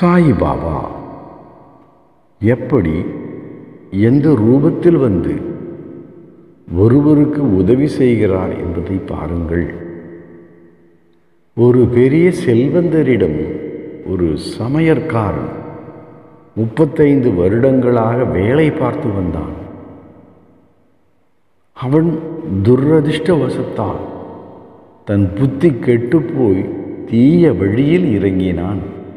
சாயிபாபா எப்படி எந்த ரூபத்தில் வந்து ஒருவருக்கு உதவி செய்கிறார் என்பதை பாருங்கள் ஒரு பெரிய செல்வந்தரிடம் ஒரு சமையற்காரன் முப்பத்தைந்து வருடங்களாக வேலை பார்த்து வந்தான் அவன் துரதிர்ஷ்டவசத்தால் தன் புத்தி கெட்டுப்போய் தீய வழியில் இறங்கினான்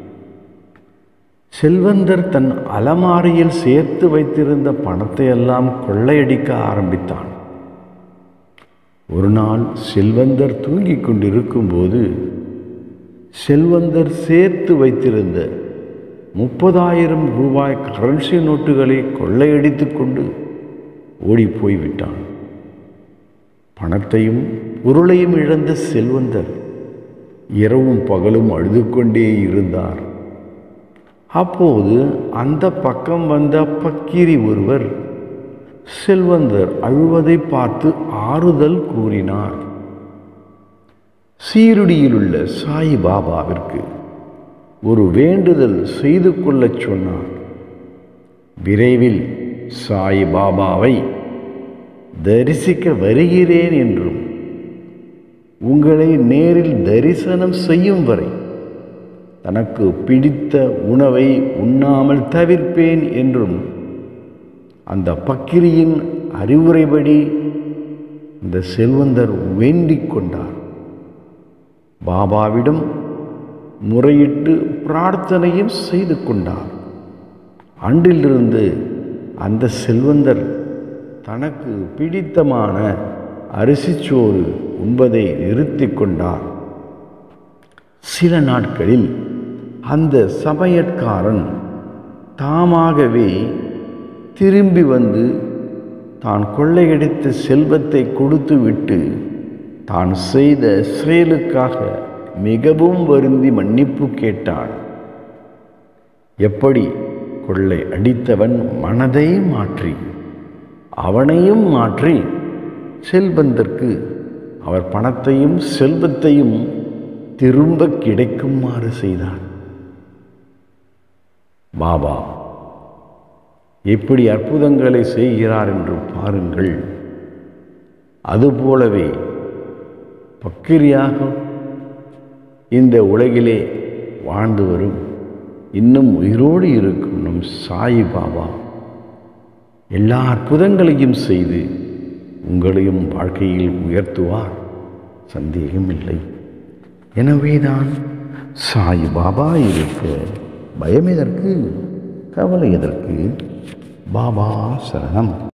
செல்வந்தர் தன் அலமாரியில் சேர்த்து வைத்திருந்த பணத்தை எல்லாம் கொள்ளையடிக்க ஆரம்பித்தான் ஒரு நாள் செல்வந்தர் தூங்கிக் கொண்டிருக்கும்போது செல்வந்தர் சேர்த்து வைத்திருந்த முப்பதாயிரம் ரூபாய் கரன்சி நோட்டுகளை கொள்ளையடித்து கொண்டு ஓடிப்போய் விட்டான் பணத்தையும் பொருளையும் இழந்த செல்வந்தர் இரவும் பகலும் அழுது கொண்டே இருந்தார் அப்போது அந்த பக்கம் வந்த பக்கீரி ஒருவர் செல்வந்தர் அழுவதை பார்த்து ஆறுதல் கூறினார் சீருடியிலுள்ள சாய் பாபாவிற்கு ஒரு வேண்டுதல் செய்து கொள்ளச் சொன்னார் விரைவில் சாய் பாபாவை தரிசிக்க வருகிறேன் என்றும் உங்களை நேரில் தரிசனம் செய்யும் வரை தனக்கு பிடித்த உணவை உண்ணாமல் தவிர்ப்பேன் என்றும் அந்த பக்கிரியின் அறிவுரைப்படி இந்த செல்வந்தர் வேண்டிக் கொண்டார் பாபாவிடம் முறையிட்டு பிரார்த்தனையும் செய்து கொண்டார் அன்றிலிருந்து அந்த செல்வந்தர் தனக்கு பிடித்தமான அரிசிச்சோறு உண்பதை நிறுத்தி கொண்டார் சில நாட்களில் அந்த சமையற்காரன் தாமாகவே திரும்பி வந்து தான் கொள்ளையடித்த செல்வத்தை கொடுத்துவிட்டு தான் செய்த செயலுக்காக மிகவும் வருந்தி மன்னிப்பு கேட்டான் எப்படி கொள்ளை அடித்தவன் மனதை மாற்றி அவனையும் மாற்றி செல்வந்தற்கு அவர் பணத்தையும் செல்வத்தையும் திரும்ப கிடைக்குமாறு செய்தார் பாபா எப்படி அற்புதங்களை செய்கிறார் என்று பாருங்கள் அதுபோலவே பக்கிரியாக இந்த உலகிலே வாழ்ந்து வரும் இன்னும் உயிரோடு இருக்கும் நம் சாய் பாபா எல்லா அற்புதங்களையும் செய்து உங்களையும் வாழ்க்கையில் உயர்த்துவார் சந்தேகமில்லை எனவேதான் சாய் பாபா இருக்க பயம் எதற்கு கவலை எதற்கு பாபா சரணம்